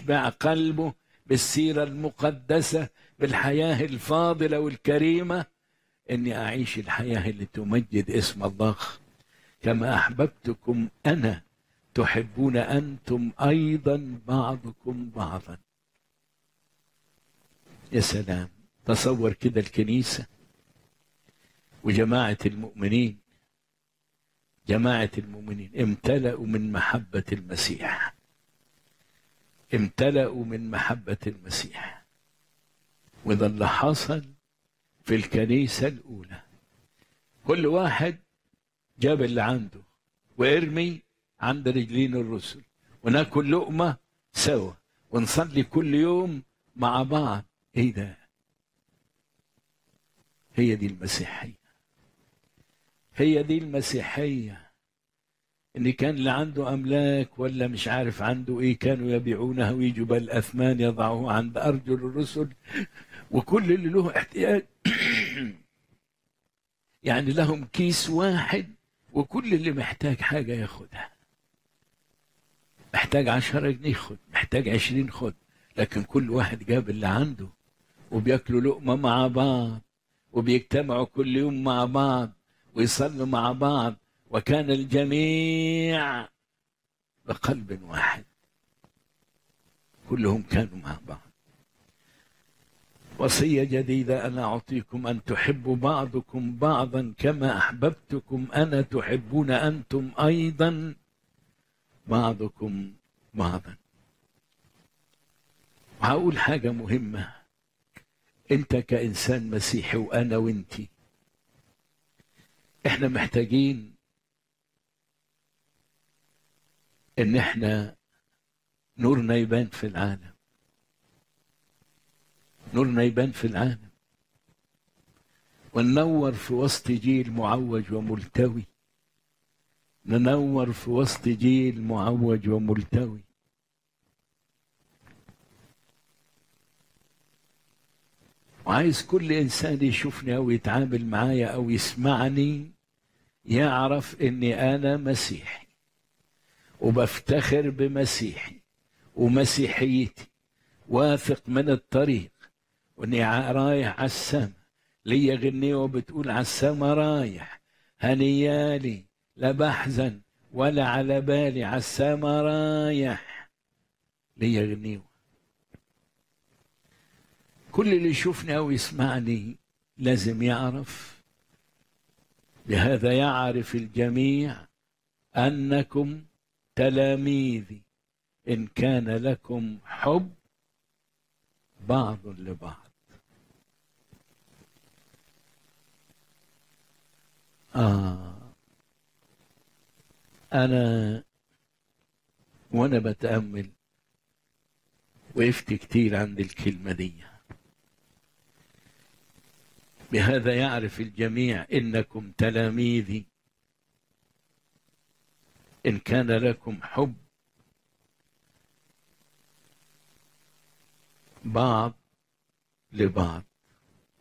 يشبع قلبه بالسيرة المقدسة بالحياة الفاضلة والكريمة إني أعيش الحياة اللي تمجد اسم الله كما أحببتكم أنا تحبون أنتم أيضا بعضكم بعضا يا سلام تصور كده الكنيسة وجماعة المؤمنين جماعة المؤمنين امتلأوا من محبة المسيح امتلأوا من محبة المسيح وده اللي حصل في الكنيسة الأولى كل واحد جاب اللي عنده وارمي عند رجلين الرسل وناكل لقمة سوا ونصلي كل يوم مع بعض ايه ده هي دي المسيحية هي دي المسيحية ان كان اللي عنده املاك ولا مش عارف عنده ايه كانوا يبيعونها ويجوا بالاثمان يضعوه عند ارجل الرسل وكل اللي له احتياج يعني لهم كيس واحد وكل اللي محتاج حاجة ياخدها محتاج عشرة جنيه خد محتاج عشرين خد لكن كل واحد جاب اللي عنده وبياكلوا لقمة مع بعض وبيجتمعوا كل يوم مع بعض ويصلوا مع بعض وكان الجميع بقلب واحد كلهم كانوا مع بعض وصية جديدة أنا أعطيكم أن تحبوا بعضكم بعضا كما أحببتكم أنا تحبون أنتم أيضا بعضكم بعضا وهقول حاجة مهمة أنت كإنسان مسيحي وأنا وأنتي إحنا محتاجين إن إحنا نورنا يبان في العالم نورنا يبان في العالم وننور في وسط جيل معوج وملتوي ننور في وسط جيل معوج وملتوي وعايز كل انسان يشوفني او يتعامل معايا او يسمعني يعرف اني انا مسيحي وبفتخر بمسيحي ومسيحيتي واثق من الطريق واني رايح على السما ليا غنية بتقول على السما رايح هنيالي لا بحزن ولا على بالي على السما رايح ليا غنية كل اللي يشوفني او يسمعني لازم يعرف لهذا يعرف الجميع انكم تلاميذي ان كان لكم حب بعض لبعض آه أنا وأنا بتأمل وقفت كتير عند الكلمة دي بهذا يعرف الجميع إنكم تلاميذي إن كان لكم حب بعض لبعض